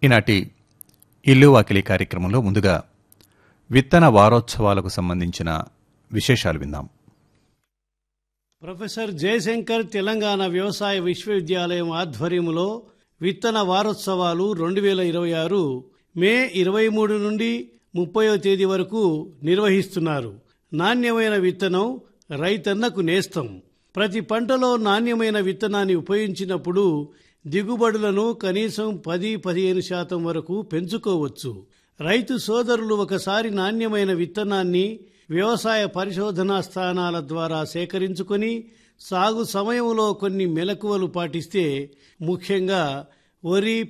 ఈనాటి ఇల్లు వాకిలి కార్యక్రమంలో ముందుగా విత్తన వారోత్సవాలకు సంబంధించిన విశేషాలు విందాం ప్రొఫెసర్ జయశంకర్ తెలంగాణ వ్యవసాయ విశ్వవిద్యాలయం ఆధ్వర్యంలో విత్తన వారోత్సవాలు రెండు వేల ఇరవై ఆరు మే ఇరవై మూడు నుండి ముప్పయో తేదీ వరకు నిర్వహిస్తున్నారు నాణ్యమైన విత్తనం రైతన్నకు నేస్తం ప్రతి పంటలో నాణ్యమైన విత్తనాన్ని ఉపయోగించినప్పుడు దిగుబడులను కనీసం పది పదిహేను శాతం వరకు పెంచుకోవచ్చు రైతు సోదరులు ఒకసారి నాణ్యమైన విత్తనాన్ని వ్యవసాయ పరిశోధనా స్థానాల ద్వారా సేకరించుకొని సాగు సమయంలో కొన్ని మెలకువలు పాటిస్తే ముఖ్యంగా వరి